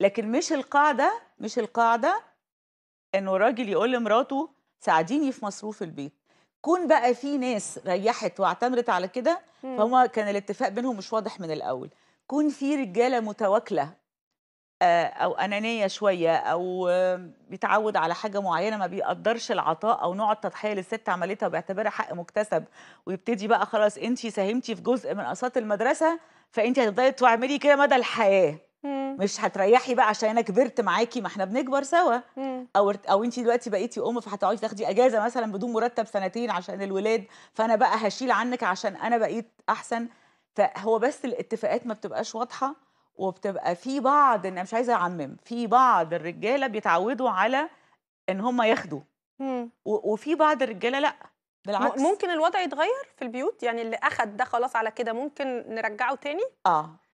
لكن مش القاعده مش القاعده انه الراجل يقول لمراته ساعديني في مصروف البيت كون بقى في ناس ريحت واعتمدت على كده مم. فهم كان الاتفاق بينهم مش واضح من الاول كون في رجاله متواكله آه، او انانيه شويه او آه، بيتعود على حاجه معينه ما بيقدرش العطاء او نوع التضحيه اللي الست عملتها وبيعتبرها حق مكتسب ويبتدي بقى خلاص انت ساهمتي في جزء من اقساط المدرسه فانت هتفضلي تعملي كده مدى الحياه مم. مش هتريحي بقى عشان انا كبرت معاكي ما احنا بنكبر سوا مم. او او انت دلوقتي بقيتي ام فهتقعدي تاخدي اجازه مثلا بدون مرتب سنتين عشان الولاد فانا بقى هشيل عنك عشان انا بقيت احسن فهو بس الاتفاقات ما بتبقاش واضحه وبتبقى في بعض انا مش عايزه اعمم في بعض الرجاله بيتعودوا على ان هم ياخدوا مم. و- وفي بعض الرجاله لا بالعكس م- ممكن الوضع يتغير في البيوت يعني اللي اخد ده خلاص على كده ممكن نرجعه تاني اه